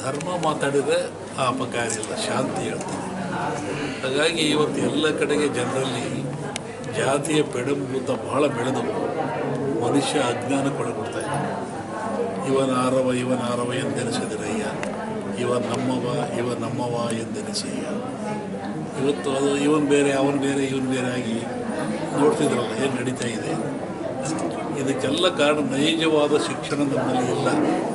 ಧರ್ಮ ಮಾತಾಡಿದರೆ ಆ ಅಪಕಾರ ಇಲ್ಲ ಶಾಂತಿ ಹೇಳ್ತಾರೆ ಹಾಗಾಗಿ ಇವತ್ತು ಎಲ್ಲ ಕಡೆಗೆ ಜನರಲ್ಲಿ ಜಾತಿಯ ಪೆಡಂಭೂತ ಬಹಳ ಬೆಳೆದು ಮನುಷ್ಯ ಅಜ್ಞಾನಕ್ಕೊಳಗೊಡ್ತಾ ಇದ್ದಾನೆ ಇವನ ಆರವ ಇವನ ಆರವ ಎಂದೆನಿಸಿದಿರಯ್ಯ ಇವ ನಮ್ಮವ ಇವ ನಮ್ಮವ ಎಂದೆನಿಸಯ್ಯ ಇವತ್ತು ಅದು ಇವನ್ ಬೇರೆ ಅವನು ಬೇರೆ ಇವನು ಬೇರೆ ಆಗಿ ನೋಡ್ತಿದ್ರಲ್ಲ ಏನು ನಡೀತಾ ಇದೆ ಇದಕ್ಕೆಲ್ಲ ಕಾರಣ ನೈಜವಾದ ಶಿಕ್ಷಣ ನಮ್ಮಲ್ಲಿ ಇಲ್ಲ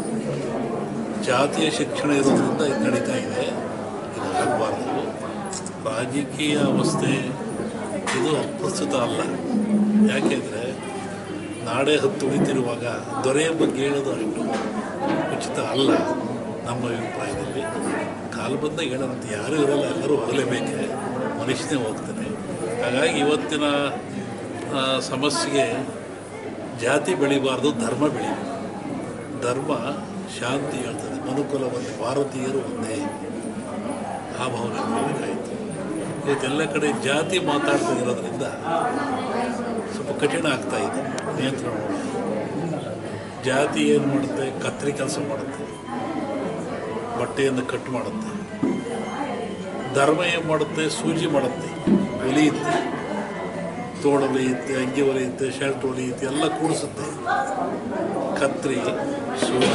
ಜಾತಿಯ ಶಿಕ್ಷಣ ಇರೋದ್ರಿಂದ ಇದು ನಡೀತಾ ಇದೆ ಇದು ಆಗಬಾರ್ದು ರಾಜಕೀಯ ಅವಸ್ಥೆ ಇದು ಪ್ರಸ್ತುತ ಅಲ್ಲ ಯಾಕೆಂದರೆ ನಾಡೇ ಹತ್ತು ಉಳಿತಿರುವಾಗ ದೊರೆಯ ಬಗ್ಗೆ ಹೇಳೋದು ಅಷ್ಟು ಉಚಿತ ಅಲ್ಲ ನಮ್ಮ ಅಭಿಪ್ರಾಯದಲ್ಲಿ ಕಾಲು ಬಂದಾಗ ಹೇಳೋದಂತ ಯಾರೂ ಇರಲ್ಲ ಎಲ್ಲರೂ ಹೋಗಲೇಬೇಕೆ ಮನುಷ್ಯನೇ ಹೋಗ್ತಾನೆ ಹಾಗಾಗಿ ಇವತ್ತಿನ ಆ, ಸಮಸ್ಯೆಗೆ ಜಾತಿ ಬೆಳಿಬಾರ್ದು ಧರ್ಮ ಬೆಳಿಬೇಕು ಧರ್ಮ ಶಾಂತಿ ಹೇಳ್ತದೆ ಮನುಕುಲ ಒಂದೇ ಭಾರತೀಯರು ಒಂದೇ ಆ ಭಾವನೆ ಬೆಳಿಬೇಕಾಯಿತು ಇವತ್ತೆಲ್ಲ ಕಡೆ ಜಾತಿ ಮಾತಾಡ್ತಾ ಇರೋದ್ರಿಂದ ಸ್ವಲ್ಪ ಕಠಿಣ ಆಗ್ತಾ ಇದೆ ನಿಯಂತ್ರಣ ಮಾಡೋದು. ಜಾತಿ ಏನು ಮಾಡುತ್ತೆ ಕತ್ರಿ ಕೆಲಸ ಮಾಡುತ್ತೆ ಬಟ್ಟೆಯನ್ನು ಕಟ್ ಮಾಡುತ್ತೆ ಧರ್ಮ ಏನು ಮಾಡುತ್ತೆ ಸೂಜಿ ಮಾಡುತ್ತೆ ಹೊಲಿಯುತ್ತೆ ತೋಳು ಹೊಲಿಯುತ್ತೆ ಅಂಗಿ ಹೊಲಿಯುತ್ತೆ ಶರ್ಟ್ ಹೊಲಿಯುತ್ತೆ ಎಲ್ಲ ಕೂಡಿಸುತ್ತೆ ಕತ್ರಿ ಸೂಜಿ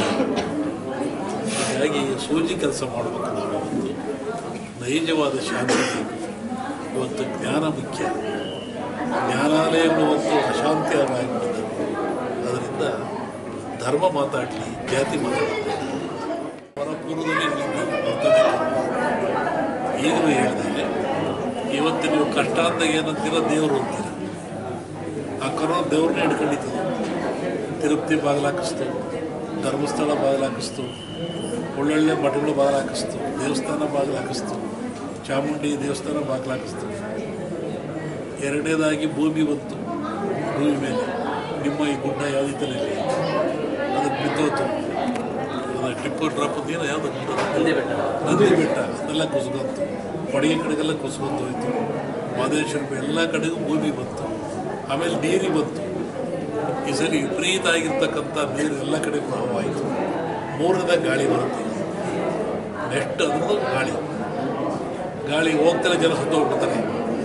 ಹೀಗಾಗಿ ಸೂಜಿ ಕೆಲಸ ಮಾಡಬೇಕು ನಾವು ಇವತ್ತು ನೈಜವಾದ ಶಾಂತಿ ಬೇಕು. ಇವತ್ತು ಜ್ಞಾನ ಮುಖ್ಯ ಜ್ಞಾನಾಲಯಗಳು ಇವತ್ತು ಅಶಾಂತಿಯಾಗಿಬಿಟ್ಟಿದೆ ಅದರಿಂದ ಧರ್ಮ ಮಾತಾಡಲಿ ಜಾತಿ ಮಾತಾಡಲಿ ಪರಪೂರ್ವದಲ್ಲಿ ಹೇಳಿದ್ದೆ, ಬರ್ತದೆ. ಈಗಲೂ ಹೇಳಿದೆ ಇವತ್ತು ನೀವು ಕಷ್ಟ ಅಂದಾಗ ಏನಂತೀರ ದೇವರು ಅಂತೀರ ಆ ಕರೋನಾ ದೇವ್ರನ್ನೇ ಹಿಡ್ಕೊಂಡಿತ್ತು ತಿರುಪತಿ ಬಾಗಿಲು ಹಾಕಿಸ್ತು ಧರ್ಮಸ್ಥಳ ಬಾಗಿಲು ಹಾಕಿಸ್ತು ಒಳ್ಳೊಳ್ಳೆ ಮಠಗಳು ಬಾಗಿಲು ಹಾಕಿಸ್ತು ದೇವಸ್ಥಾನ ಬಾಗಿಲು ಹಾಕಿಸ್ತು ಚಾಮುಂಡಿ ದೇವಸ್ಥಾನ ಬಾಗಿಲು ಹಾಕಿಸ್ತು ಎರಡನೇದಾಗಿ ಭೂಮಿ ಬಂತು ಭೂಮಿ ಮೇಲೆ ನಿಮ್ಮ ಈ ಗುಡ್ಡ ಯಾವುದಿತ್ತಲ್ಲಿ ಅದಕ್ಕೆ ಬಿದ್ದೋತು ಅದು ಟಿಪ್ಪು ಡ್ರಾಪ್ ಏನು ಯಾವುದು ನಂದಿ ಬೆಟ್ಟ ನಂದಿ ಬೆಟ್ಟ ಅದೆಲ್ಲ ಕುಸ್ಕೊಂತು ಕೊಡಗಿ ಕಡೆಗೆಲ್ಲ ಕುಸ್ಕೊಂಡು ಹೋಯ್ತು ಮಾದೇಶ್ವರ ಎಲ್ಲ ಕಡೆಗೂ ಭೂಮಿ ಬಂತು ಆಮೇಲೆ ನೀರಿಗೆ ಬಂತು ಈ ಸರಿ ವಿಪರೀತ ಆಗಿರ್ತಕ್ಕಂಥ ನೀರು ಎಲ್ಲ ಕಡೆ ಪ್ರವಾಹವಾಯಿತು ಮೂರನೇದಾಗ ಗಾಳಿ ಬರುತ್ತೆ ನೆಕ್ಸ್ಟ್ ಅನ್ನೋದು ಗಾಳಿ ಗಾಳಿ ಹೋಗ್ತಾರೆ ಜನ ಸುತ್ತ ಹೋಗ್ಬಿಡ್ತಾರೆ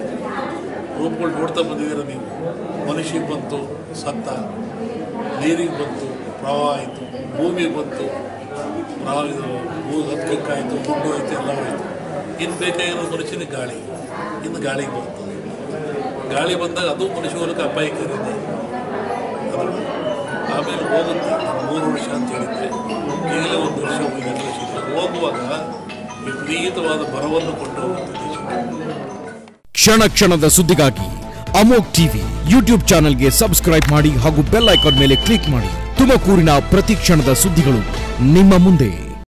ರೂಪಗಳು ನೋಡ್ತಾ ಬಂದಿದ್ದೀರ ನೀವು ಮನುಷ್ಯಗೆ ಬಂತು ಸತ್ತ ನೀರಿಗೆ ಬಂತು ಪ್ರವಾಹ ಆಯಿತು ಭೂಮಿಗೆ ಬಂತು ಪ್ರವಾಹ ಇದು ಭೂ ಹತ್ಕಕ್ಕಾಯಿತು ಗುಡ್ಡು ಆಯಿತು ಎಲ್ಲ ಹೋಯಿತು ಇನ್ನು ಬೇಕಾಗಿರೋ ಮನುಷ್ಯನಿಗೆ ಗಾಳಿ ಇನ್ನು ಗಾಳಿಗೆ ಬರ್ತದೆ ಗಾಳಿ ಬಂದಾಗ ಅದು ಮನುಷ್ಯ ಮೂಲಕ ಅಪಾಯಕಾರಿದೆ ಅದು ಆಮೇಲೆ ಹೋಗುತ್ತೆ ಮೂರು ವರ್ಷ ಅಂತ ಹೇಳಿದ್ದೆ ಈಗಲೇ ಒಂದು ವರ್ಷ ಹೋಗಿದೆ ಎರಡು ವರ್ಷ ಇದೆ. ಹೋಗುವಾಗ ವಿಪರೀತವಾದ ಬರವನ್ನು ಕೊಂಡು ಹೋಗುತ್ತೆ ದೇಶಕ್ಕೆ ಕ್ಷಣ ಕ್ಷಣದ ಸುದ್ದಿಗಾಗಿ ಅಮೋಕ್ ಟಿವಿ ಯೂಟ್ಯೂಬ್ ಚಾನೆಲ್ಗೆ ಸಬ್ಸ್ಕ್ರೈಬ್ ಮಾಡಿ ಹಾಗೂ ಬೆಲ್ ಐಕಾನ್ ಮೇಲೆ ಕ್ಲಿಕ್ ಮಾಡಿ ತುಮಕೂರಿನ ಪ್ರತಿ ಕ್ಷಣದ ಸುದ್ದಿಗಳು ನಿಮ್ಮ ಮುಂದೆ